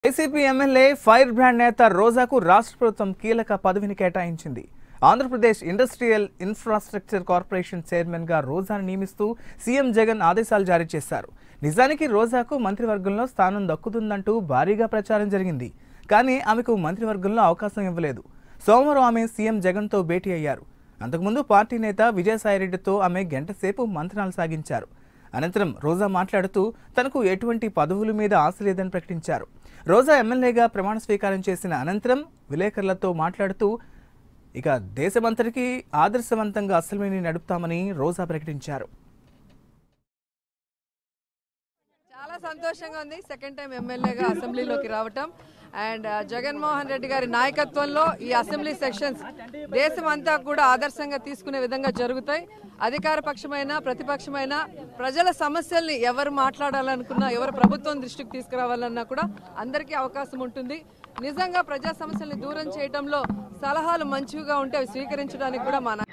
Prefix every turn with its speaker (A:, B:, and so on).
A: YCP MLA fire brand నేత రోజాకు రాష్ట్ర ప్రభుత్వం కీలక పదవిని కేటాయించింది Andhra Pradesh industrial infrastructure corporation chairman గా రోజాను నియమిస్తూ సీఎం జగన్ ఆదేశాలు జారీ చేశారు నిజానికి రోజాకు మంత్రివర్గంలో స్థానం దక్కుతుందంటూ భారీగా ప్రచారం జరిగింది కానీ ఆమెకు మంత్రివర్గంలో అవకాశం ఇవ్వలేదు సోమవారం ఆమె సీఎం జగన్తో భేటీ అయ్యారు అంతకుముందు పార్టీ నేత విజయసాయిరెడ్డితో ఆమె గంటసేపు మంత్రాలు సాగించారు అనంతరం రోజా మాట్లాడుతూ తనకు ఎటువంటి పదవుల మీద ఆశ లేదని ప్రకటించారు రోజా ఎమ్మెల్యేగా ప్రమాణ స్వీకారం చేసిన అనంతరం విలేకరులతో మాట్లాడుతూ ఇక దేశమంతటికీ ఆదర్శవంతంగా అసెంబ్లీని నడుపుతామని రోజా ప్రకటించారు
B: చాలా సంతోషంగా ఉంది సెకండ్ టైం ఎమ్మెల్యేగా అసెంబ్లీలోకి రావటం అండ్ ఆ, జగన్మోహన్ రెడ్డి గారి నాయకత్వంలో ఈ అసెంబ్లీ సెషన్స్ దేశం అంతా కూడా ఆదర్శంగా తీసుకునే విధంగా జరుగుతాయి అధికార పక్షమైన ప్రతిపక్షమైన ప్రజల సమస్యల్ని ఎవరు మాట్లాడాలనుకున్నా ఎవరు ప్రభుత్వం దృష్టికి తీసుకురావాలన్నా కూడా అందరికీ అవకాశం ఉంటుంది నిజంగా ప్రజా సమస్యల్ని దూరం చేయడంలో సలహాలు మంచిగా ఉంటే అవి స్వీకరించడానికి కూడా మా